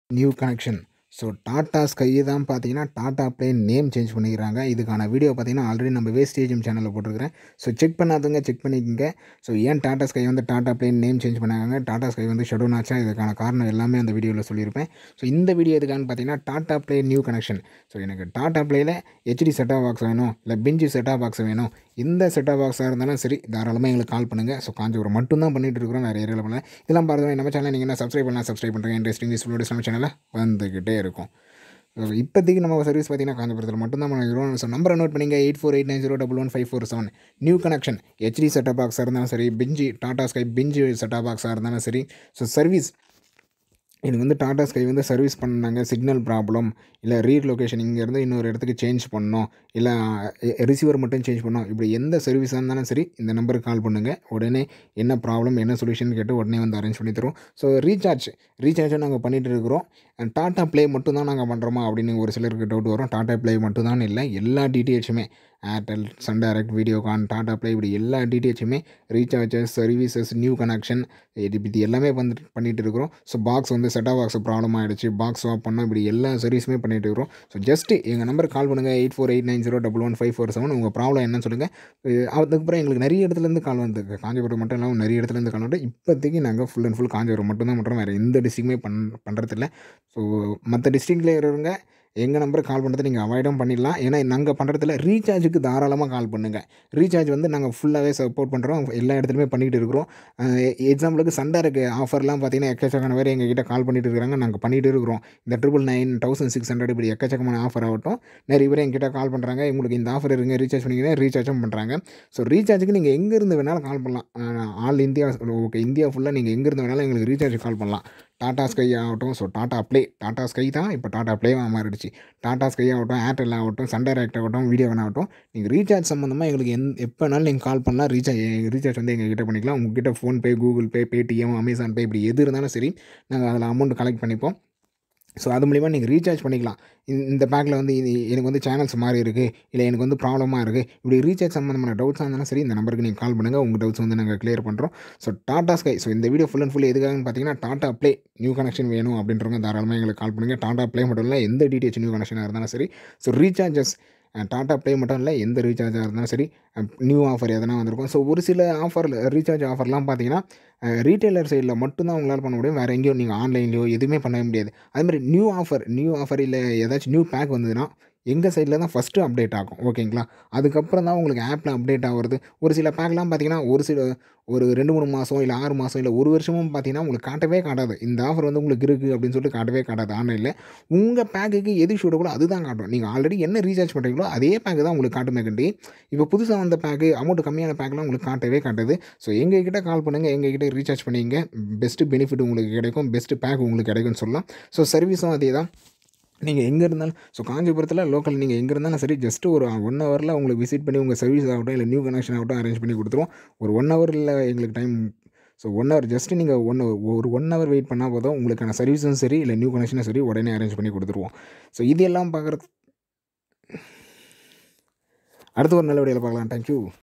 new connection so Tata Sky தான் பார்த்தீங்கன்னா Tata play name change பண்ணிக்கிறாங்க இதுக்கான வீடியோ பார்த்தீங்கன்னா ஆல்ரெடி நம்ம வேஸ்டேஜம் சேனலில் போட்டிருக்கிறேன் ஸோ செக் பண்ணாதவங்க செக் பண்ணிக்கோங்க ஸோ ஏன் டாடா ஸ்கை வந்து டாடா ப்ளே நேம் சேஞ்ச் பண்ணாங்க டாடா ஸ்கை வந்து ஷெடோன் ஆச்சா இதுக்கான காரணம் எல்லாமே அந்த வீடியோவில் சொல்லியிருப்பேன் ஸோ இந்த வீடியோ எதுக்கான்னு பார்த்தீங்கன்னா Tata Play new connection so எனக்கு டாடா ப்ளேயில் ஹெச்டி செட்டாக பாக்ஸ் வேணும் இல்லை பிஞ்சு செட்டாக பாக்ஸ் வேணும் இந்த செட்டாக பாக்ஸாக இருந்தாலும் சரி தாராளமாக எங்களுக்கு கால் பண்ணுங்கள் ஸோ காஞ்சிபுரம் மட்டும்தான் பண்ணிட்டு இருக்கிறோம் வேறு ஏரியாவில் பண்ணல இதெல்லாம் பாருங்கள் நம்ம சேனல் நீங்கள் என்ன சப்ஸ்கிரைப் பண்ணலாம் சப்ஸ்கிரைப் பண்ணுறேன் இன்ட்ரெஸ்டிங் யூஸ்ஃபுல் நம்ம சேனலில் வந்துக்கிட்டே இருக்கும் ஸோ இப்போதைக்கு நம்ம சர்வீஸ் பார்த்தீங்கன்னா காஞ்சிபுரத்தில் மட்டும்தான் பண்ணிக்கிறோம் ஸோ நம்பரை நோட் பண்ணிங்க eight four eight nine zero double one five four seven new connection HD setup பாக்ஸாக இருந்தாலும் சரி பிஞ்சி டாடா ஸ்கை பிஞ்சு செட்டப் பாக்ஸாக இருந்தாலும் சரி ஸோ சர்வீஸ் எனக்கு வந்து டாடா ஸ்கை வந்து சர்வீஸ் பண்ணாங்க சிக்னல் ப்ராப்ளம் இல்லை ரீட் லொக்கேஷன் இங்கேருந்து இன்னொரு இடத்துக்கு சேஞ்ச் பண்ணோம் இல்லை ரிசீவர் மட்டும் சேஞ்ச் பண்ணோம் இப்படி எந்த சர்வீஸாக இருந்தாலும் சரி இந்த நம்பருக்கு கால் பண்ணுங்கள் உடனே என்ன ப்ராப்ளம் என்ன சொல்யூஷன் கேட்டு உடனே வந்து அரேஞ்ச் பண்ணி தருவோம் ஸோ ரீசார்ஜ் ரீசார்ஜும் நாங்கள் பண்ணிகிட்டு இருக்கிறோம் டாட்டா ப்ளே மட்டும் தான் நாங்கள் பண்ணுறோமா அப்படின்னு ஒரு சிலருக்கு டவுட் வரும் டாட்டா ப்ளே மட்டும் தான் இல்லை எல்லா டிடிஹெச்சுமே ஏர்டெல் சன் டைரக்ட் வீடியோகான் டாடா ப்ளே இப்படி எல்லா டிடிஹெச்சுமே ரீசார்ஜஸ் சர்வீசஸ் நியூ கனெக்ஷன் இது இது எல்லாமே வந்து பண்ணிகிட்டு இருக்கிறோம் ஸோ பாக்ஸ் வந்து செட்டா பாக்ஸ் ப்ராப்ளம் ஆகிடுச்சு பாக்ஸ் ஸ்வாப் பண்ணோம் இப்படி எல்லா சர்வீஸுமே பண்ணிகிட்டு இருக்கிறோம் ஸோ ஜஸ்ட் எங்கள் நம்பருக்கு கால் பண்ணுங்கள் eight four eight nine zero double one five four seven உங்கள் ப்ராப்ளம் என்னன்னு சொல்லுங்கள் அதுக்கப்புறம் எங்களுக்கு நிறைய இடத்துலேருந்து கால் வந்து காஞ்சிபுரம் மட்டும் இல்லாமல் நிறைய இடத்துலேருந்து கால் வந்து இப்போதைக்கு நாங்கள் ஃபுல் அண்ட் ஃபுல் காஞ்சிபுரம் மட்டும் தான் பண்ணுறோம் வேறு எந்த டிஸ்ட்ரிக்குமே பண் பண்ணுறதில்ல ஸோ மற்ற டிஸ்ட்ரிக்டில் இருக்கிறவங்க எங்கள் நம்பருக்கு கால் பண்ணுறதை நீங்கள் அவாய்டும் பண்ணிடலாம் ஏன்னா நாங்கள் பண்ணுறதுல ரீசார்ஜுக்கு தாராளமாக கால் பண்ணுங்கள் ரீசார்ஜ் வந்து நாங்கள் ஃபுல்லாகவே சப்போர்ட் பண்ணுறோம் எல்லா இடத்துலையுமே பண்ணிகிட்டு இருக்கிறோம் எக்ஸாம்பிளுக்கு சண்டருக்கு ஆஃபர்லாம் பார்த்தீங்கன்னா எக்கச்சக்கமான பேர் எங்ககிட்ட கால் பண்ணிட்டு இருக்கிறாங்க நாங்கள் பண்ணிகிட்டு இருக்கிறோம் இந்த triple nine thousand six hundred இப்படி எக்கச்சக்கமான ஆஃபர் ஆகட்டும் நிறைய பேர் எங்கிட்ட கால் பண்ணுறாங்க உங்களுக்கு இந்த ஆஃபர் இருங்க ரீசார்ஜ் பண்ணிங்கன்னா ரீசார்ஜும் பண்ணுறாங்க ஸோ ரீசார்ஜுக்கு நீங்கள் எங்கேருந்து வேணாலும் கால் பண்ணலாம் ஆல் இந்தியா ஓகே இந்தியா ஃபுல்லாக நீங்கள் எங்கேருந்து வேணாலும் எங்களுக்கு ரீசார்ஜ் கால் பண்ணலாம் டாடா ஸ்கை ஆகட்டும் so Tata Play Tata Sky தான் இப்போ டாடா ப்ளேவாக மாறிடுச்சு டாடா ஸ்கை ஆகட்டும் ஏர்டெல் ஆகட்டும் சன் டைரக்ட் ஆகட்டும் வீடியோவன் ஆகட்டும் நீங்கள் ரீசார்ஜ் சம்மந்தமாக எங்களுக்கு எந் எப்போனாலும் நீங்கள் கால் பண்ணலாம் ரீசார்ஜ் ரீசார்ஜ் வந்து எங்கள் கிட்ட பண்ணிக்கலாம் உங்ககிட்ட PhonePe Google Pay Paytm Amazon Pay இப்படி எது இருந்தாலும் சரி நாங்கள் அதில் அமௌண்ட் கலெக்ட் பண்ணிப்போம் ஸோ அது மூலிமா நீங்கள் ரீசார்ஜ் பண்ணிக்கலாம் இந்த பேக்கில் வந்து இது எனக்கு வந்து சேனல்ஸ் மாறி இருக்குது இல்லை எனக்கு வந்து ப்ராப்ளமாக இருக்குது இப்படி ரீசார்ஜ் சம்மந்தமான டவுட்ஸாக இருந்தாலும் சரி இந்த நம்பருக்கு நீங்கள் கால் பண்ணுங்கள் உங்கள் டவுட்ஸ் வந்து நாங்கள் கிளியர் பண்ணுறோம் ஸோ டாடா ஸ்கை ஸோ இந்த வீடியோ ஃபுல் அண்ட் ஃபுல் எதுக்காகன்னு பார்த்தீங்கன்னா டாடா ப்ளே நியூ கனெக்ஷன் வேணும் அப்படின்றவங்க தாராளமாக எங்களுக்கு கால் பண்ணுங்கள் டாடா ப்ளே மட்டும் இல்லை எந்த டிடிஹெச் நியூ கனெக்ஷனாக இருந்தாலும் சரி ஸோ ரீசார்ஜஸ் டாட்டா ப்ளே மட்டும் இல்லை எந்த ரீசார்ஜாக இருந்தாலும் சரி நியூ ஆஃபர் எதனா வந்திருக்கும் ஸோ ஒரு சில ஆஃபரில் ரீசார்ஜ் ஆஃபர்லாம் பார்த்தீங்கன்னா ரீட்டைலர் சைடில் மட்டும்தான் உங்களால் பண்ண முடியும் வேறு எங்கேயும் நீங்கள் ஆன்லைன்லையோ எதுவுமே பண்ண முடியாது அதுமாதிரி நியூ ஆஃபர் நியூ ஆஃபர் இல்லை ஏதாச்சும் நியூ பேக் வந்ததுன்னா எங்கள் சைடில் தான் ஃபஸ்ட்டு அப்டேட் ஆகும் ஓகேங்களா அதுக்கப்புறம் தான் உங்களுக்கு ஆப்பில் அப்டேட் ஆகிறது ஒரு சில பேக்லாம் பார்த்தீங்கன்னா ஒரு சில ஒரு ரெண்டு மூணு மாதம் இல்லை ஆறு மாதம் இல்லை ஒரு வருஷமும் பார்த்தீங்கன்னா உங்களுக்கு காட்டவே காட்டாது இந்த ஆஃபர் வந்து உங்களுக்கு இருக்குது அப்படின்னு சொல்லிட்டு காட்டவே காட்டாது ஆன்லைனில் உங்கள் பேக்குக்கு எது ஷூட்டோ அதுதான் காட்டும் நீங்கள் ஆல்ரெடி என்ன ரீசார்ஜ் பண்ணுறீங்களோ அதே பேக்கு தான் உங்களுக்கு காட்டுமே கண்டி இப்போ புதுசாக வந்த பேக்கு அமௌண்ட் கம்மியான பேக்லாம் உங்களுக்கு காட்டவே காட்டுது ஸோ எங்கள் கிட்ட கால் பண்ணுங்கள் எங்கள் கிட்ட ரீசார்ஜ் பண்ணிங்க பெஸ்ட்டு பெனிஃபிட் உங்களுக்கு கிடைக்கும் பெஸ்ட்டு பேக் உங்களுக்கு கிடைக்கும்னு சொல்லலாம் ஸோ சர்வீஸும் அதே தான் நீங்கள் எங்கே இருந்தாலும் ஸோ காஞ்சிபுரத்தில் லோக்கல் நீங்கள் எங்கே இருந்தாலும் சரி ஜஸ்ட் ஒரு ஒன் ஹவரில் உங்களுக்கு விசிட் பண்ணி உங்கள் சர்வீஸ் ஆகட்டும் இல்லை நியூ கனெக்ஷன் ஆகட்டும் அரேஞ்ச் பண்ணி கொடுத்துருவோம் ஒரு ஒன் ஹவரில் எங்களுக்கு time so one hour just நீங்கள் ஒன் ஒரு ஒன் ஹவர் வெயிட் பண்ணால் போதும் உங்களுக்கான சர்வீஸும் சரி இல்லை நியூ கனெக்ஷனும் சரி உடனே அரேஞ்ச் பண்ணி கொடுத்துருவோம் ஸோ இது எல்லாம் பார்க்குறது அடுத்த ஒரு நல்ல வீடியோவில் பார்க்கலாம் தேங்க்யூ